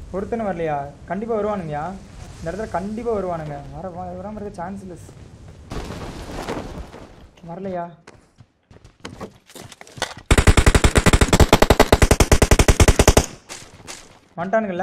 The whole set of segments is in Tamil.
ஒருத்தனும் வரலையா கண்டிப்பாக வருவானுங்கயா இந்த இடத்துல கண்டிப்பாக வருவானுங்க வர வ- வராம இருக்க சான்ஸ் இல்லை வரலையா வந்துட்டானுங்கல்ல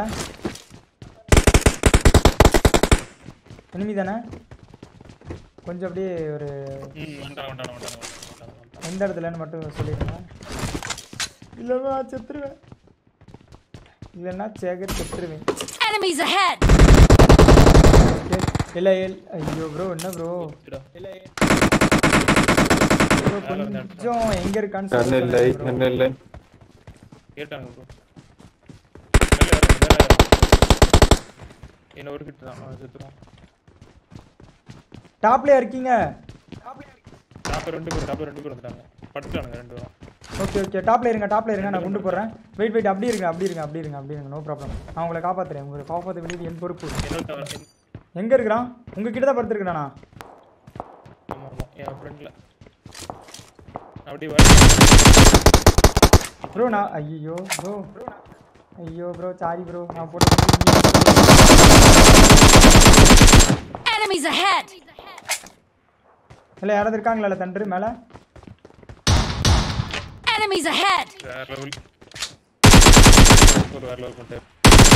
இனிமே தானே கொஞ்சம் அப்படியே ஒரு ம் வந்துட்டான் வந்துட்டான் வந்துட்டான் வந்துட்டான் வந்துட்டான் எந்த இடத்துலன்னு மட்டும் சொல்லிடுங்க இல்லைன்னா செத்துருவேன் இல்லைன்னா சேகர் செத்துருவேன் Enemies ahead! ஓகே இல்லை ஐயோ ப்ரோ என்ன ப்ரோ இதுடா. ப்ரோ கொஞ்சம் எங்க இருக்கான்னு கண்ணு சொல்லுங்க இல்லை bro. கண்ணு இல்லை கேட்டாங்க ப்ரோ மேலே வர மேலே என்ன ஒரு கிட்ட தான் அவன் செத்துருவான் டாப்லயா இருக்கீங்க டாப்பர் ரெண்டு பேர் டாப்பர் ரெண்டு பேர் வந்துட்டாங்க படுத்துட்டானுங்க ரெண்டு பேரும் ஓகே ஓகே டாப்ல இருங்க டாப்ல இருங்க நான் கொண்டு போறேன் வெயிட் வெயிட் அப்படி இருங்க அப்படி இருங்க அப்படி இருங்க அப்படி இருங்க நோ ப்ராப்ளம் நான் உங்களை காப்பாத்துறேன் உங்களை காப்பாற்ற வேண்டியது என் பொறுப்பு என்னோட தவிர என்- எங்க இருக்கிறான் உங்ககிட்ட தான் படுத்துருக்கானா ஆமா ஆமா என் ஃப்ரெண்ட்ல அப்படியே வர ப்ரோ நான் ஐயோ ப்ரோ ஐயோ ப்ரோ சாரி ப்ரோ நான் போட்டு Enemies ahead! இல்லை யாராவது இருக்காங்களா தண்டு மேலே Enemies ahead! வேற லெவல் ஒரு வேற லெவல் பண்ணிட்டு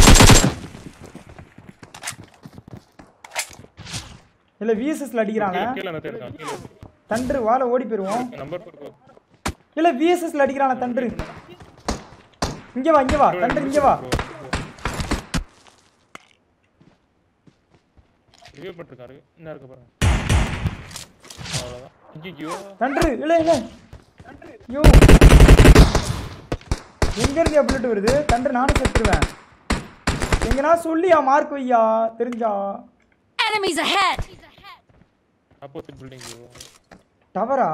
இல்லை விஎஸ்எஸ்ல அடிக்கிறாங்க கீழே நான் இருக்கான் கீழே தண்டு வாழ ஓடி போயிடுவோம் நம்பர் போட்டு இல்லை விஎஸ்எஸ்ல அடிக்கிறாங்க தண்டு இங்க வா இங்க வா தண்டு இங்க வா ரிவ்யூ பண்ணிருக்காரு என்ன இருக்க பாருங்க அவ்வளோதான் ஐயோ தண்டு இல்லை இல்லை ஐயோ எங்க இருந்து புல்லட் வருது தண்டு நானும் செத்துருவேன் எங்கனா சொல்லியா மார்க் வையா தெரிஞ்சா Enemies ahead! ஆப்போசிட் பில்டிங் டவரா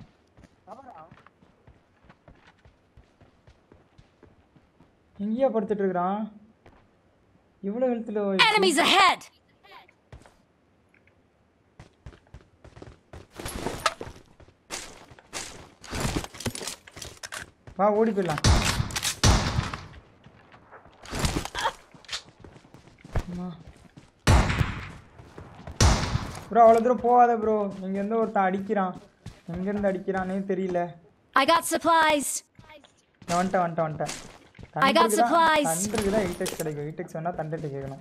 எங்கேயா படுத்துட்டு இருக்கிறான் இவ்வளோ ஹெல்த்தில் Enemies ahead! வா ஓடி போயிடலாம் ப்ரோ அவ்வளோ தூரம் போகாத ப்ரோ இங்கேருந்து ஒருத்தன் அடிக்கிறான் எங்கேருந்து அடிக்கிறானே தெரியல I got supplies! நான் வந்துட்டேன் வந்துட்டேன் வந்துட்டேன் I got supplies. தண்டருக்கு தான் எயிட் எக்ஸ் கிடைக்கும் எயிட் எக்ஸ் வேணால் தண்டுட்டு கேட்கணும்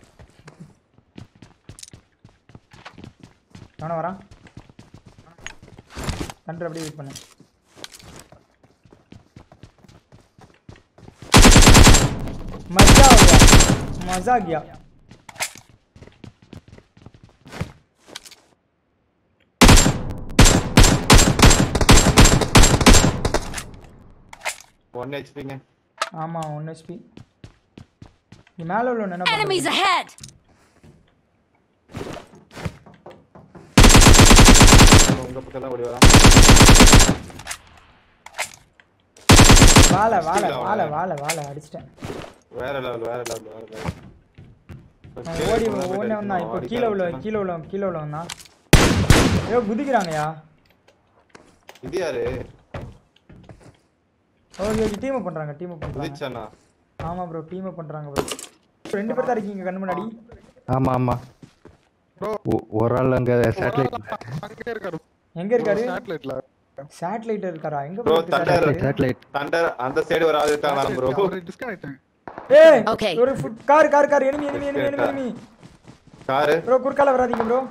எவன வரான் தண்டு அப்படியே வெயிட் பண்ணு मजा हो गया मजा गया ஒன் ஹெச்பிங்க ஆமா ஒன் ஹெச்பி நீ மேல உள்ள என்ன Enemies பண்றது? ahead! உங்க பக்கம் தான் ஓடி வரா வாழை வாழை கீழே வாழை அவன். வாழை வாழை அடிச்சிட்டேன் வேற லெவல் வேற லெவல் வேற லெவல் அவன் ஓடி ஓடி வந்தான் இப்போ கீழே உள்ள கீழே உள்ள கீழே உள்ள வந்தான் ஐயோ குதிக்கிறாங்கயா இது யாரு ஓகே ஓகே டீம் பண்றாங்க டீம் பண்றாங்க குதிச்சானா ஆமா ப்ரோ டீம் பண்றாங்க ப்ரோ ரெண்டு பேர் தான் இருக்கீங்க கண்ணு முன்னாடி ஆமா ஆமா ஒ- ஒரு ஆள் அங்க சேட்டலைட் அங்கே இருக்காரு எங்க இருக்காரு சேட்டலைட்ல சேட்டலைட் இருக்காரா எங்க Bro, bro இருக்கு thunder. satellite? சேட்டலைட் தண்டர் அந்த சைடு ஒரு ஆள் இருக்காங்களா ப்ரோ அவரு டிஸ்கனெக்ட் ஏய் Okay. ஒரு ஃபுட் car car car enemy enemy enemy enemy enemy car bro குறுக்கால வராதீங்க ப்ரோ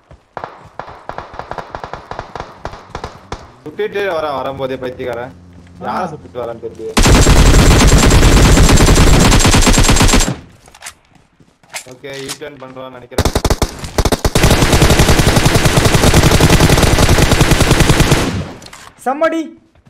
சுட்டிட்டு வரான் வரும்போதே பைத்தியக்காரன் யாரை சுட்டிட்டு வரான்னு தெரியுது ஓகே யூ டர்ன் பண்றான்னு நினைக்கிறேன் சம்மடி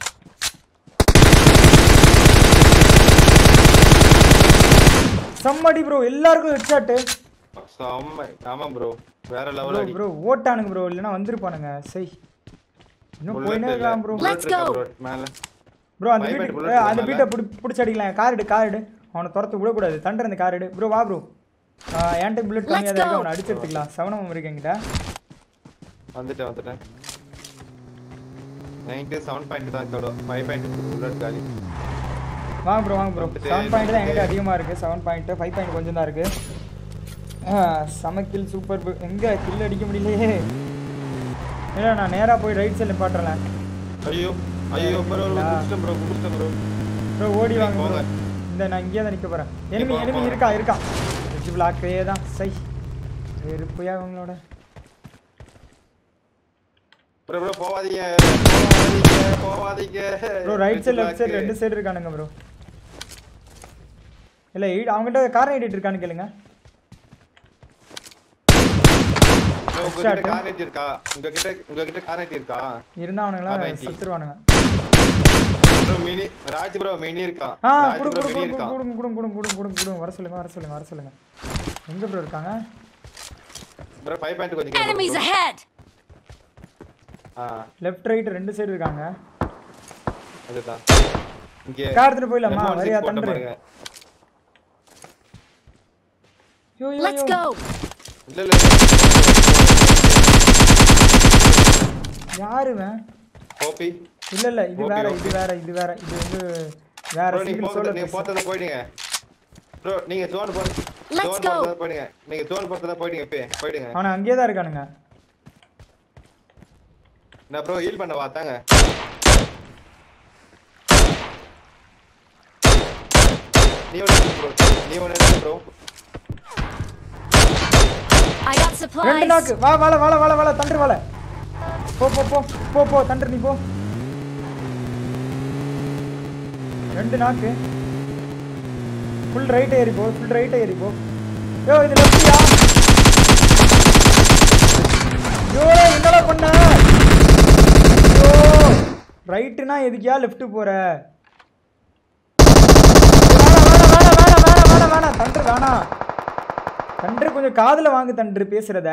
சம்மடி ப்ரோ எல்லாருக்கும் ஹெட்ஷாட்டு செம்ம ஆமா ப்ரோ வேற ப்ரோ லெவல் அடி ப்ரோ ஓட்டானுங்க ப்ரோ இல்லைன்னா வந்திருப்பானுங்க சை இன்னும் Bullet போயினே இல்ல. இருக்கலாம் ப்ரோ Bullet Let's இருக்கா go. bro? மேல ப்ரோ அந்த Five வீட்டுக்கு bullet ஏய், அந்த மேல. வீட்டை பிடி பிடிச்சி அடிக்கலாம் கார் எடு கார் எடு அவனை துரத்து விடக்கூடாது தண்டர் அந்த கார் எடு ப்ரோ வா ப்ரோ என்கிட்ட புல்லட் கம்மியாக தான் இருக்கு அவனை அடிச்சு எடுத்துக்கலாம் செவனம் இருக்கு என்கிட்ட வந்துட்டேன் வந்துட்டேன் நைன்டி செவன் பாயிண்ட் தான் இதோட ஃபைவ் பாயிண்ட் புல்லட் காலி வாங்க ப்ரோ வாங்க ப்ரோ செவன் பாயிண்ட் தான் எங்கிட்ட அதிகமாக இருக்குது செவன் பாயிண்ட் ஃபைவ் பாயிண்ட் கொஞ்சம் தான் இருக்குது சமக்கில் சூப்பர் எங்கே கில் அடிக்க முடியலையே இல்லை நான் நேராக போய் ரைட் சைடில் பாட்டுறேன் ஐயோ ஐயோ ப்ரோ குடிச்சிட்டேன் ப்ரோ குடிச்சிட்டேன் ப்ரோ ப்ரோ ஓடி வாங்க bro. போங்க. இந்த நான் இங்கேயே தான் நிற்க போகிறேன் நீ எனிமி போங்க, எனிமி போங்க. இருக்கா இருக்கா வெஜ் பிளாக்கே தான் சை வெறுப்பையா அவங்களோட ப்ரோ ப்ரோ போவாதீங்க போவாதீங்க போவாதீங்க bro right side left side ரெண்டு சைடு இருக்கானுங்க ப்ரோ இல்லை அவங்ககிட்ட கார் ஐடிட்டு இருக்கான்னு கேளுங்க ப்ரோ உங்ககிட்ட கார் இருக்கா உங்ககிட்ட உங்ககிட்ட கார் இருக்கா இருந்தால் அவனுங்களாம் Car ID. செத்துருவானுங்க bro mini Raj bro mini இருக்கா ஆ ராஜ் குடு ப்ரோ குடு மினி குடு இருக்கா குடு குடு குடு குடு குடு குடு வர சொல்லுங்க வர சொல்லுங்க வர சொல்லுங்க எங்க ப்ரோ இருக்காங்க ப்ரோ 5 பாயிண்ட் கொஞ்சம் கேளுங்க Enemies bro. ahead! ஆ லெஃப்ட் ரைட் ரெண்டு சைடு இருக்காங்க அதுதான் இங்க கார் எடுத்துட்டு போயிடலாமா M16 வரியா போட்ட தண்டு பாருங்க. யோ யோ Let's யோ go! இல்ல இல்ல யாருவன் கோபி இல்ல இல்ல இது Okay, வேற okay. இது வேற இது வேற இது வந்து வேற ப்ரோ நீங்க சிங்கிள் போறது சோலோ நீங்க போறத போயிடுங்க ப்ரோ நீங்க ஜோன் போற Let's ஜோன் go. போறத போயிடுங்க நீங்க ஜோன் போறத போயிடுங்க இப்பே போயிடுங்க அவன அங்கேயே தான் இருக்கானுங்க நான் ப்ரோ ஹீல் பண்ண வாத்தாங்க நீ ஒன்னு ப்ரோ நீ ஒன்னு ப்ரோ I got ரெண்டு supplies! நாக்கு வா வாழ வாழ வாழ வாழ தண்டு வாழ போ போ போ போ போ தண்டு நீ போ ரெண்டு நாக்கு ஃபுல் ரைட் ஏறி போ ஃபுல் ரைட் ஏறி போ யோ இது லெஃப்டியா யோ என்னடா பண்ண யோ ரைட்டுனா எதுக்கியா லெஃப்ட் போற வேணாம் வேணாம் வேணாம் வேணாம் வேணாம் வேணாம் தண்டு வேணாம் தண்டு கொஞ்சம் காதுல வாங்கு தண்டு பேசுறத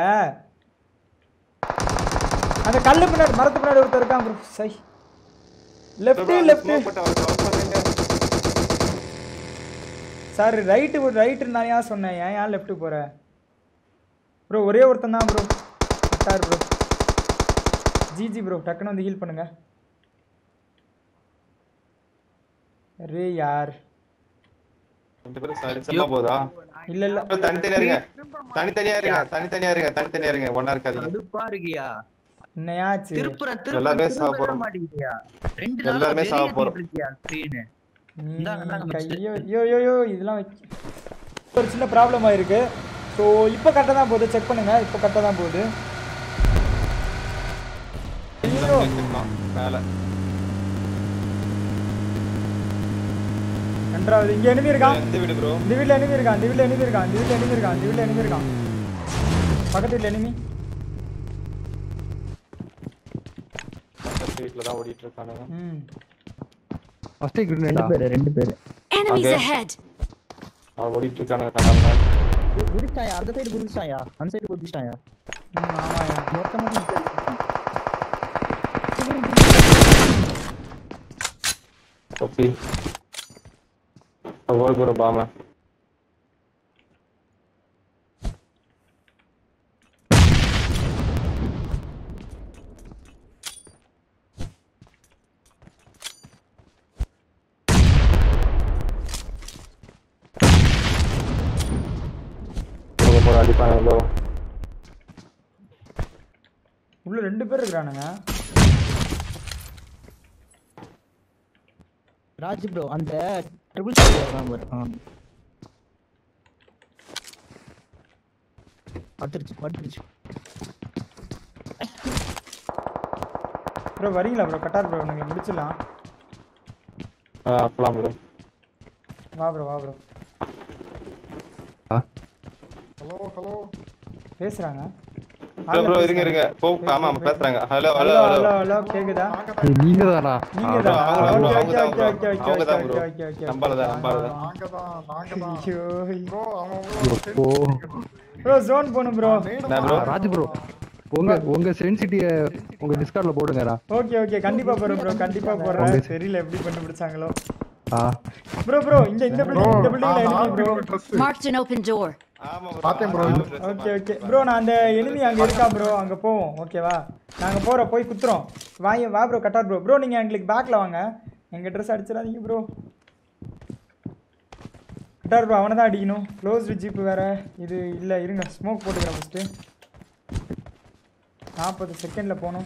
அந்த கல்லு பின்னாடி மரத்து பின்னாடி ஒருத்தர் இருக்கான் bro. சை லெஃப்ட் லெஃப்ட் ஸ்மோக் போட்டு அவர் கவர் பண்ணுங்க சார் ரைட்டு ஒரு ரைட்டு நான் ஏன் சொன்னேன் ஏன் ஏன் லெஃப்ட் போற ப்ரோ ஒரே ஒருத்தன் தான் bro sir bro G G bro டக்குன்னு வந்து ஹீல் பண்ணுங்க அரே யார் ரெண்டு பேரும் சரி சமமா போதா இல்ல இல்ல ப்ரோ தனித்தனியா இருங்க தனித்தனியா இருங்க தனித்தனியா இருங்க தனித்தனியா இருங்க ஒண்ணா இருக்காதீங்க கடுப்பா இருக்கியா என்னையாச்சு திருப்புறேன் எல்லாருமே திருப்புறேன் சாவ திரும்ப போறோம். மாட்டேங்கிறியா ரெண்டு நாளா எல்லாருமே சாவ வெளியே போறோம். இருக்கியா ஸ்கிரீன் நீ இந்தாங்க, இந்தாங்க, முடிச்சிட்டு. கையோ யோ யோ யோ இதெல்லாம் வைக்க ஒரு சின்ன ப்ராப்ளம் ஆயிருக்கு ஸோ இப்போ கரெக்டாக தான் போகுது செக் பண்ணுங்க இப்போ கரெக்டாக தான் போகுது ஐயோ மேல ரெண்டாவது இங்க enemy இருக்கான் எந்த வீடு ப்ரோ இந்த வீட்ல enemy இருக்கான் இந்த வீட்ல enemy இருக்கான் இந்த வீட்ல enemy இருக்கான் இந்த வீட்ல enemy இருக்கான் பக்கத்து வீட்ல enemy பக்கத்து வீட்டுல தான் ஓடிட்டு இருக்கானுங்க ம் ஃபர்ஸ்ட் ரெண்டு கிரேனேடா பேரு ரெண்டு பேரு Enemies Okay. ahead! அவன் ஓடிட்டு இருக்கானுங்க கண்ணாம குதிச்சாயா அந்த சைடு குதிச்சாயா அந்த சைடு குதிச்சாயா ம், ஆமாயா மொத்தமா குதிச்சாயா? ஓகே அவ்வளோ ப்ரோ பாம போற அடிப்பாங்க ப்ரோ உள்ள ரெண்டு பேர் இருக்கிறானுங்க ராஜ் ப்ரோ அந்த ட்ரிபிள் ஷாட் பாரு ஆ. பட்டுருச்சு பட்டுருச்சு ப்ரோ வரீங்களா ப்ரோ கட்டார் ப்ரோ நீங்கள் முடிச்சிடலாம் ஆ அப்பலாம் ப்ரோ வா ப்ரோ வா ப்ரோ பேசுறாங்க ப்ரோ ப்ரோ இருங்க இருங்க போ ஆமா ஆமா பேசுறாங்க hello hello hello hello hello hello கேக்குதா நீங்க தானா நீங்க bro, தான் அவங்க தான் ஓகே bro, ஓகே அவங்க ஓகே தான் ஓகே bro. ஓகே அவங்க தான் ஓகே bro. ஓகே ஓகே நம்பாலதான், நம்பாலதான். நாங்க தான் நாங்க தான் ஐயோ ப்ரோ அவன் எப்போ ப்ரோ ஜோன் போணும் ப்ரோ என்ன ப்ரோ ராஜ் ப்ரோ உங்க உங்க சென்சிட்டிய உங்க டிஸ்கார்ட்ல போடுங்கடா ஓகே ஓகே கண்டிப்பா போறேன் ப்ரோ கண்டிப்பா போறேன் தெரியல எப்படி கண்டுபிடிச்சாங்களோ ஆ ப்ரோ ப்ரோ இந்த இந்த பில்டிங் இந்த பில்டிங்ல enemy bro dress Marked an open door. ஆமா bro. பார்த்தேன் bro. ஆமா, dress ஓகே ஓகே ப்ரோ நான் அந்த enemy அங்க இருக்கா ப்ரோ அங்க போவோம் ஓகேவா நாங்க போறோம் போய் குத்துறோம் வாங்க வா ப்ரோ கட்டார் ப்ரோ ப்ரோ நீங்க எங்களுக்கு பேக்ல வாங்க எங்க ட்ரெஸ் அடிச்சிடாதீங்க ப்ரோ கட்டார் ப்ரோ அவனை தான் அடிக்கணும் க்ளோஸ்டு ஜீப்பு வேற இது இல்லை இருங்க ஸ்மோக் போட்டுக்கிறேன் ஃபஸ்ட்டு நாற்பது செகண்டில் போகணும்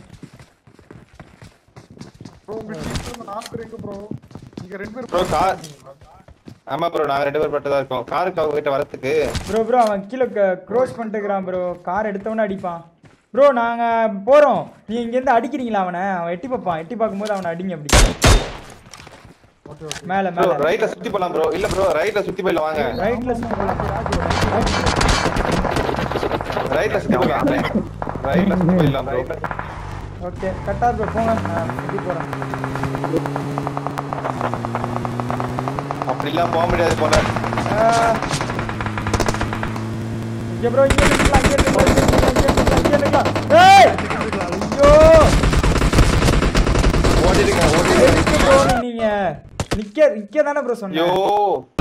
ப்ரோ உங்க டீம்ல இருந்து நாலு பேர் எங்க ப்ரோ நீங்க ரெண்டு பேர் ப்ரோ கார் ஆமா ப்ரோ நாங்க ரெண்டு பேர் மட்டும் தான் இருக்கோம் காருக்கு அவங்க கிட்ட வரதுக்கு ப்ரோ ப்ரோ அவன் கீழே க்ரோஸ் பண்ணிட்டுக்கிறான் ப்ரோ கார் எடுத்தவொடனே அடிப்பான் ப்ரோ நாங்கள் போகிறோம் நீ இங்கேருந்து அடிக்கிறீங்களா அவனை அவன் எட்டி பார்ப்பான் எட்டி பார்க்கும்போது அவனை அடிங்க அப்படி மேலே ப்ரோ மேலே ரைட்ல சுத்தி போலாம் ப்ரோ இல்ல ப்ரோ ரைட்ல சுத்தி போயிடலாம் வாங்க ரைட்டில் ரைட்ல சுத்தி போயிடலாம் ரைட்ல சுத்தி போயிடலாம் ப்ரோ ஓகே கட்டார் ப்ரோ போங்க நான் சுற்றி போகிறேன் அப்படிலாம் போக முடியாது போல இங்கே ப்ரோ இங்கே நிற்கலாம் இங்கே நிற்கலாம் இங்கே நிற்கலாம் ஏய் ஐயோ ஓடிடுங்க ஓடிடுங்க எதுக்கு ப்ரோ நீங்க நிக்க நிக்க தானே ப்ரோ ஐயோ சொன்னேன்